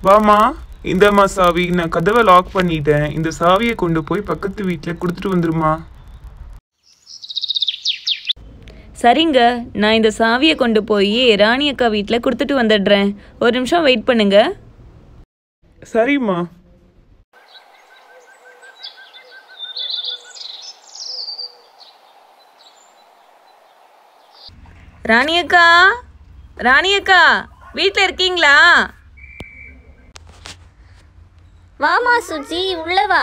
வாமா இந்தம்மா சாவி நான் கதவை லாக் பண்ணிட்டேன் இந்த சாவியை கொண்டு போய் பக்கத்து வீட்டில் கொடுத்துட்டு வந்துருமா சரிங்க நான் இந்த சாவியை கொண்டு போய் ராணி அக்கா வீட்டில் கொடுத்துட்டு வந்துடுறேன் ஒரு நிமிஷம் வெயிட் பண்ணுங்க சரிம்மா ராணி அக்கா ராணி அக்கா வீட்டில் இருக்கீங்களா வாமா சுஜி உள்ள வா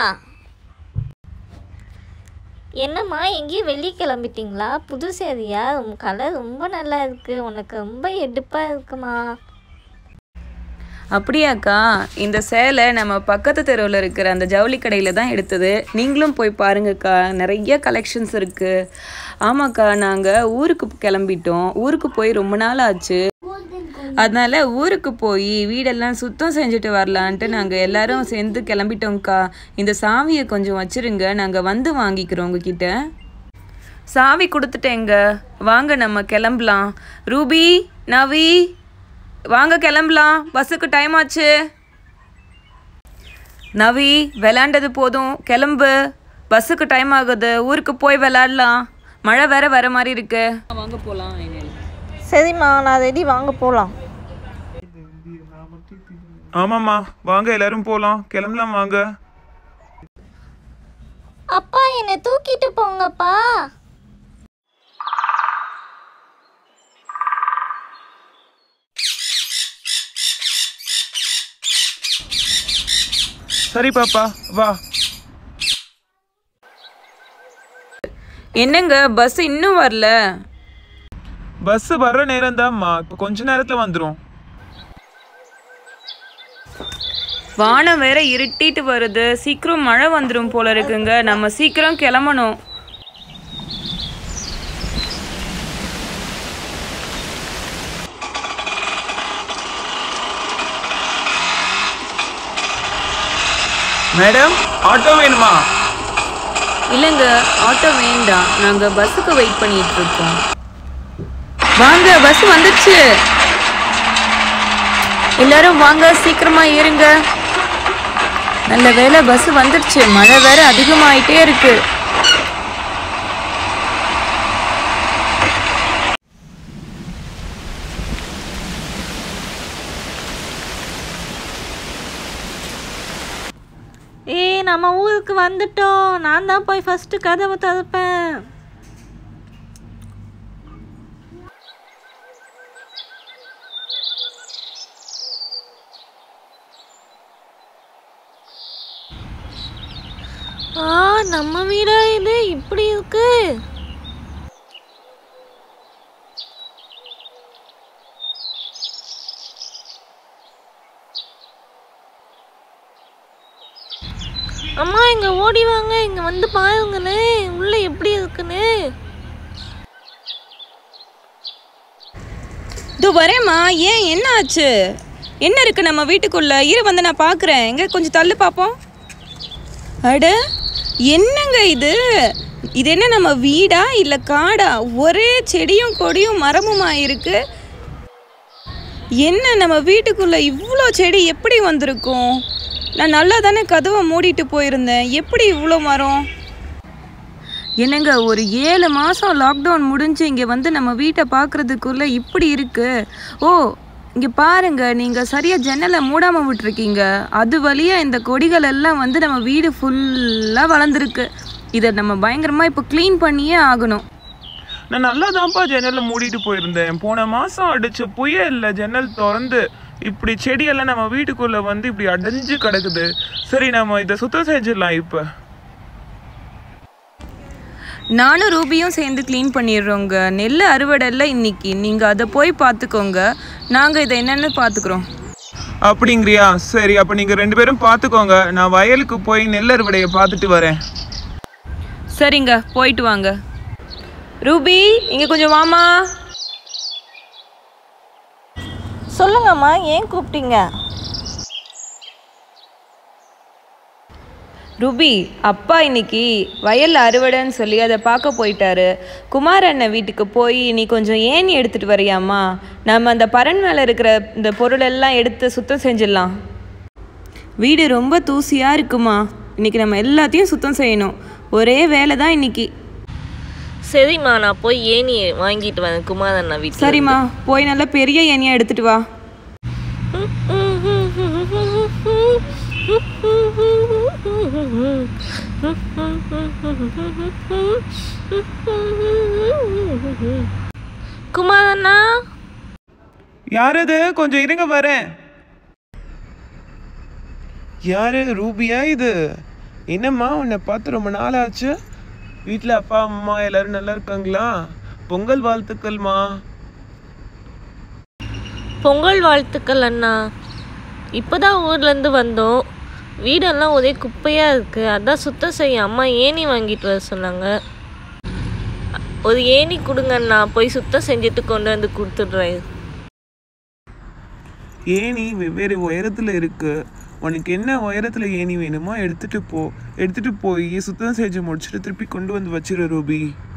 என்னம்மா எங்கேயும் வெளியே கிளம்பிட்டீங்களா புது சேதியா உன் கலர் ரொம்ப நல்லா இருக்கு உனக்கு ரொம்ப எடுப்பாக இருக்குமா அப்படியாக்கா இந்த சேலை நம்ம பக்கத்து தெருவில் இருக்கிற அந்த ஜவுளி கடையில் தான் எடுத்தது நீங்களும் போய் பாருங்கக்கா நிறைய கலெக்ஷன்ஸ் இருக்குது ஆமாக்கா நாங்கள் ஊருக்கு கிளம்பிட்டோம் ஊருக்கு போய் ரொம்ப நாள் ஆச்சு அதனால ஊருக்கு போய் வீடெல்லாம் சுத்தம் செஞ்சுட்டு வரலான்ட்டு நாங்கள் எல்லாரும் சேர்ந்து கிளம்பிட்டோம்க்கா இந்த சாவியை கொஞ்சம் வச்சிருங்க நாங்கள் வந்து வாங்கிக்கிறோம் உங்ககிட்ட சாவி கொடுத்துட்டேங்க வாங்க நம்ம கிளம்பலாம் ரூபி நவி வாங்க கிளம்பலாம் பஸ்ஸுக்கு டைம் ஆச்சு நவி விளாண்டது போதும் கிளம்பு பஸ்ஸுக்கு டைம் ஆகுது ஊருக்கு போய் விளாடலாம் மழை வேற வர மாதிரி இருக்கு வாங்க போகலாம் சரிம்மா நான் ரெடி வாங்க போகலாம் ஆமாம்மா வாங்க எல்லாரும் போகலாம் கிளம்பலாம் வாங்க அப்பா என்னை தூக்கிட்டு போங்கப்பா சரி பாப்பா வா என்னங்க பஸ் இன்னும் வரல பஸ் வர்ற நேரம் தான்மா இப்போ கொஞ்ச நேரத்தில் வந்துடும் வானம் வேற இருட்டிட்டு வருது சீக்கிரம் மழை வந்துடும் போல இருக்குங்க நம்ம சீக்கிரம் கிளம்பணும் மேடம் ஆட்டோ வேணுமா இல்லைங்க ஆட்டோ வேண்டாம் நாங்க பஸ்ஸுக்கு வெயிட் பண்ணிட்டு இருக்கோம் வாங்க பஸ் வந்துடுச்சு எல்லாரும் வாங்க சீக்கிரமா ஏறுங்க நல்ல வேளை பஸ் வந்துடுச்சு மழை வேற அதிகமாயிட்டே இருக்கு ஏய் நம்ம ஊருக்கு வந்துட்டோம் நான் தான் போய் ஃபஸ்ட்டு கதவை திறப்பேன் ஆ நம்ம வீடா இது இப்படி இருக்கு அம்மா இங்க ஓடி வாங்க இங்க வந்து பாருங்களே உள்ள எப்படி இருக்குன்னு இதோ வரேம்மா ஏன் என்ன ஆச்சு என்ன இருக்கு நம்ம வீட்டுக்குள்ள இரு வந்து நான் பார்க்குறேன் எங்க கொஞ்சம் தள்ளு பார்ப்போம் அட என்னங்க இது இது என்ன நம்ம வீடா இல்லை காடா ஒரே செடியும் கொடியும் மரமுமா இருக்கு என்ன நம்ம வீட்டுக்குள்ள இவ்வளோ செடி எப்படி வந்திருக்கும் நான் நல்லா தானே கதவை மூடிட்டு போயிருந்தேன் எப்படி இவ்வளோ மரம் என்னங்க ஒரு ஏழு மாதம் லாக்டவுன் முடிஞ்சு இங்கே வந்து நம்ம வீட்டை பார்க்குறதுக்குள்ளே இப்படி இருக்கு ஓ இங்கே பாருங்க நீங்கள் சரியாக ஜன்னலை மூடாமல் விட்டுருக்கீங்க அது வழியாக இந்த கொடிகள் எல்லாம் வந்து நம்ம வீடு ஃபுல்லாக வளர்ந்துருக்கு இதை நம்ம பயங்கரமாக இப்போ க்ளீன் பண்ணியே ஆகணும் நான் நல்லா தான்ப்பா ஜன்னலை மூடிட்டு போயிருந்தேன் போன மாசம் அடிச்ச புயல்ல ஜன்னல் திறந்து இப்படி செடியெல்லாம் நம்ம வீட்டுக்குள்ள வந்து இப்படி அடைஞ்சு கிடக்குது சரி நம்ம இதை சுத்தம் செஞ்சிடலாம் இப்ப நானும் ரூபியும் சேர்ந்து க்ளீன் பண்ணிடுறோங்க நெல் அறுவடையில் இன்னைக்கு நீங்கள் அதை போய் பார்த்துக்கோங்க நாங்கள் இதை என்னென்னு பார்த்துக்குறோம் அப்படிங்கிறியா சரி அப்ப நீங்க ரெண்டு பேரும் பார்த்துக்கோங்க நான் வயலுக்கு போய் நெல் அறுவடையை பார்த்துட்டு வரேன் சரிங்க போயிட்டு வாங்க ரூபி இங்கே கொஞ்சம் வாமா சொல்லுங்கம்மா ஏன் கூப்பிட்டீங்க ரூபி அப்பா இன்னைக்கு வயல்ல அறுவடைன்னு சொல்லி அதை பார்க்க போயிட்டாரு குமார் அண்ணன் வீட்டுக்கு போய் நீ கொஞ்சம் ஏணி எடுத்துட்டு வரியாம்மா நம்ம அந்த பரன் மேலே இருக்கிற இந்த பொருளெல்லாம் எடுத்து சுத்தம் செஞ்சிடலாம் வீடு ரொம்ப தூசியாக இருக்குமா இன்னைக்கு நம்ம எல்லாத்தையும் சுத்தம் செய்யணும் ஒரே வேலை தான் இன்னைக்கு சரிம்மா நான் போய் ஏணி வாங்கிட்டு வரேன் குமாரண்ணா வீட்டில் சரிம்மா போய் நல்லா பெரிய எண்ணெயை எடுத்துட்டு வா குமாரண்ணா யார் அது கொஞ்சம் இருங்க வரேன் யாரு ரூபியா இது என்னம்மா உன்னை பார்த்து ரொம்ப நாள் ஆச்சு வீட்டில் அப்பா அம்மா எல்லாரும் நல்லா இருக்காங்களா பொங்கல் வாழ்த்துக்கள்மா பொங்கல் வாழ்த்துக்கள் அண்ணா இப்போதான் ஊர்லேருந்து வந்தோம் வீடெல்லாம் ஒரே குப்பையாக இருக்குது அதான் சுத்தம் செய்ய அம்மா ஏணி வாங்கிட்டு வர சொன்னாங்க ஒரு ஏணி கொடுங்க அண்ணா போய் சுத்தம் செஞ்சுட்டு கொண்டு வந்து கொடுத்துட்றேன் ஏணி வெவ்வேறு உயரத்தில் இருக்கு உனக்கு என்ன உயரத்தில் ஏணி வேணுமோ எடுத்துட்டு போ எடுத்துட்டு போய் சுத்தம் செஞ்சு முடிச்சுட்டு திருப்பி கொண்டு வந்து வச்சிரு ரூபி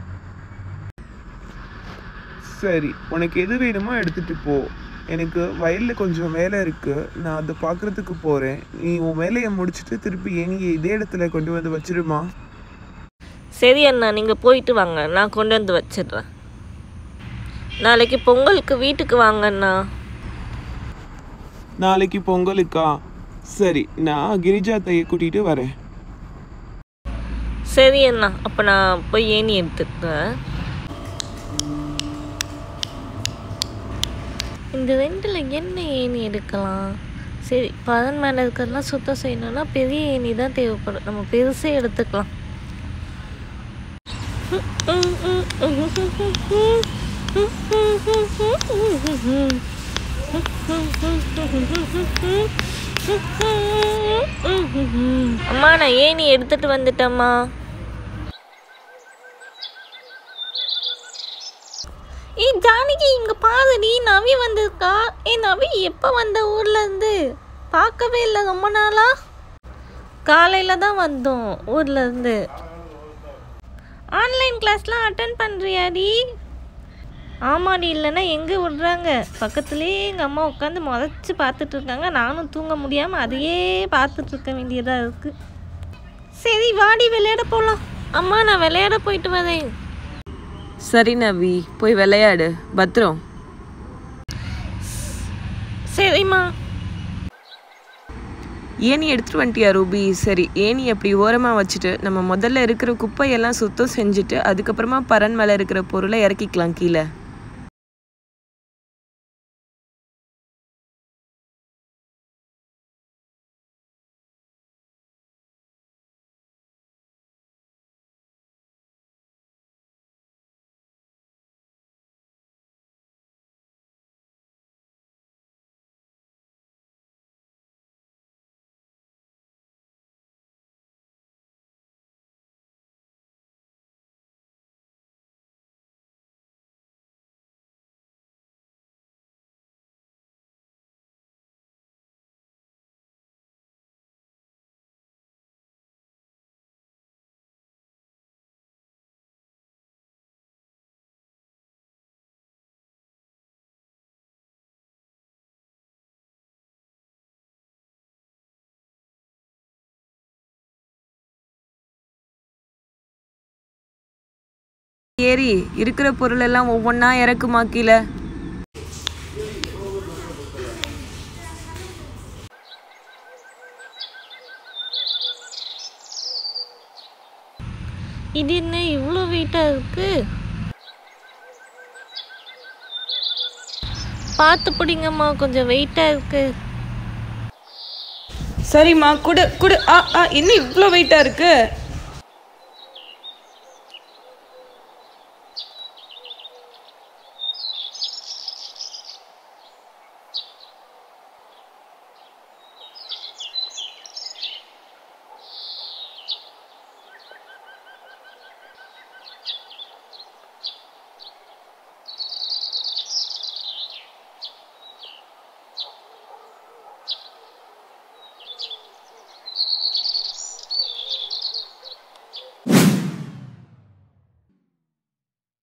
சரி உனக்கு எது வேணுமோ எடுத்துட்டு போ எனக்கு வயலில் கொஞ்சம் வேலை இருக்கு நான் அதை பார்க்கறதுக்கு போகிறேன் நீ உன் வேலையை முடிச்சுட்டு திருப்பி ஏணியை இதே இடத்துல கொண்டு வந்து வச்சிருமா சரி அண்ணா நீங்கள் போயிட்டு வாங்க நான் கொண்டு வந்து வச்சிடுறேன் நாளைக்கு பொங்கலுக்கு வீட்டுக்கு வாங்க அண்ணா நாளைக்கு பொங்கலுக்கா சரி நான் கிரிஜா தையை கூட்டிகிட்டு வரேன் சரி அண்ணா அப்போ நான் போய் ஏணி எடுத்துக்கிறேன் இந்த ரெண்டில் என்ன ஏணி எடுக்கலாம் சரி பதன் மேலே இருக்கிறதெல்லாம் சுத்தம் செய்யணும்னா பெரிய ஏணி தான் தேவைப்படும் நம்ம பெருசே எடுத்துக்கலாம் அம்மா நான் ஏணி எடுத்துட்டு வந்துட்டேம்மா ஏய் ஜானகி இங்க பாருடி நவி வந்திருக்கா ஏய் நவி எப்போ வந்த ஊர்ல இருந்து பார்க்கவே இல்லை ரொம்ப நாளா காலையில தான் வந்தோம் ஊர்ல இருந்து ஆன்லைன் கிளாஸ்லாம் அட்டன் பண்ணுறியாடி ஆமாடி இல்லைன்னா எங்கே விடுறாங்க பக்கத்துலேயே எங்கள் அம்மா உட்காந்து முறைச்சி பார்த்துட்டு இருக்காங்க நானும் தூங்க முடியாமல் அதையே பார்த்துட்டு இருக்க வேண்டியதாக இருக்குது சரி வாடி விளையாட போகலாம் அம்மா நான் விளையாட போயிட்டு வரேன் சரி நவி போய் விளையாடு பத்திரம் சரிம்மா ஏணி எடுத்துட்டு வந்துட்டியா ரூபி சரி ஏணி அப்படி ஓரமாக வச்சுட்டு நம்ம முதல்ல இருக்கிற குப்பையெல்லாம் சுத்தம் செஞ்சுட்டு அதுக்கப்புறமா பரன் மேலே இருக்கிற பொருளை இறக்கிக்கலாம் கீழே ஏறி இருக்கிற பொருள் எல்லாம் ஒவ்வொன்றா இறக்குமா கீழே இது என்ன இவ்வளோ வெயிட்டாக இருக்கு பார்த்து பிடிங்கம்மா கொஞ்சம் வெயிட்டாக இருக்கு சரிம்மா குடு குடு ஆ ஆ என்ன இவ்வளோ வெயிட்டாக இருக்கு